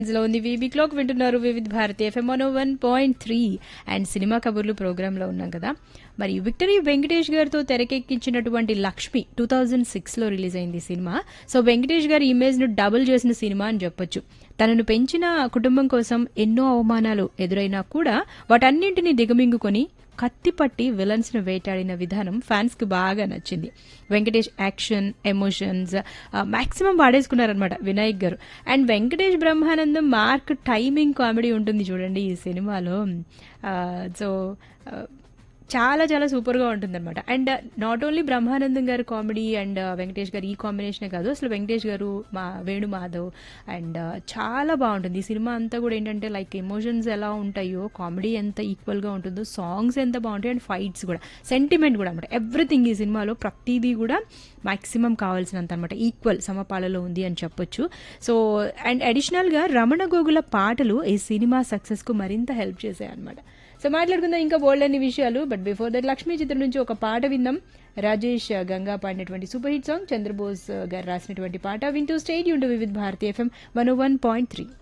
లో ఉంది వీబీ క్లోక్ వింటున్నారు Vividh Bharati FM one one point three and cinema కబుర్లు ప్రోగ్రామ్ లో ఉన్నాం కదా మరి విక్టరీ వెంకటేష్ గారితో తెరకెక్కించినటువంటి లక్ష్మి టూ థౌజండ్ సిక్స్ లో రిలీజ్ అయింది ఈ సినిమా సో వెంకటేష్ గారి ఇమేజ్ ను డబుల్ చేసిన సినిమా అని చెప్పొచ్చు తనను పెంచిన కుటుంబం కోసం ఎన్నో అవమానాలు ఎదురైనా కూడా వాటన్నింటినీ దిగమింగుకొని కత్తిపట్టి విలన్స్ ను వేటాడిన విధానం ఫ్యాన్స్ కి బాగా నచ్చింది వెంకటేష్ యాక్షన్ ఎమోషన్స్ మాక్సిమం వాడేసుకున్నారనమాట వినాయక్ గారు and Venkatesh Brahmanandam mark timing comedy ఉంటుంది చూడండి ఈ సినిమాలో సో చాలా చాలా సూపర్గా ఉంటుందన్నమాట అండ్ నాట్ ఓన్లీ బ్రహ్మానందం గారు కామెడీ అండ్ వెంకటేష్ గారు ఈ కాంబినేషనే కాదు అసలు వెంకటేష్ గారు మా వేణు మాధవ్ అండ్ చాలా బాగుంటుంది ఈ సినిమా అంతా కూడా ఏంటంటే లైక్ ఎమోషన్స్ ఎలా ఉంటాయో కామెడీ ఎంత ఈక్వల్గా ఉంటుందో సాంగ్స్ ఎంత బాగుంటాయి అండ్ ఫైట్స్ కూడా సెంటిమెంట్ కూడా అనమాట ఎవ్రీథింగ్ ఈ సినిమాలో ప్రతిదీ కూడా మాక్సిమం కావాల్సినంత అనమాట ఈక్వల్ సమపాలలో ఉంది అని చెప్పొచ్చు సో అండ్ అడిషనల్గా రమణ గోగుల పాటలు ఈ సినిమా సక్సెస్కు మరింత హెల్ప్ చేశాయి అనమాట సో మాట్లాడుకుందాం ఇంకా బోల్డ్ అన్ని విషయాలు బట్ బిఫోర్ దట్ లక్ష్మీ చిత్రం నుంచి ఒక పాట విందాం రాజేష్ గంగా పాడినటువంటి సూపర్ హిట్ సాంగ్ చంద్రబోస్ గారు రాసినటువంటి పాట వింటూ స్టేట్ యూన్ Vividh Bharati FM one one point three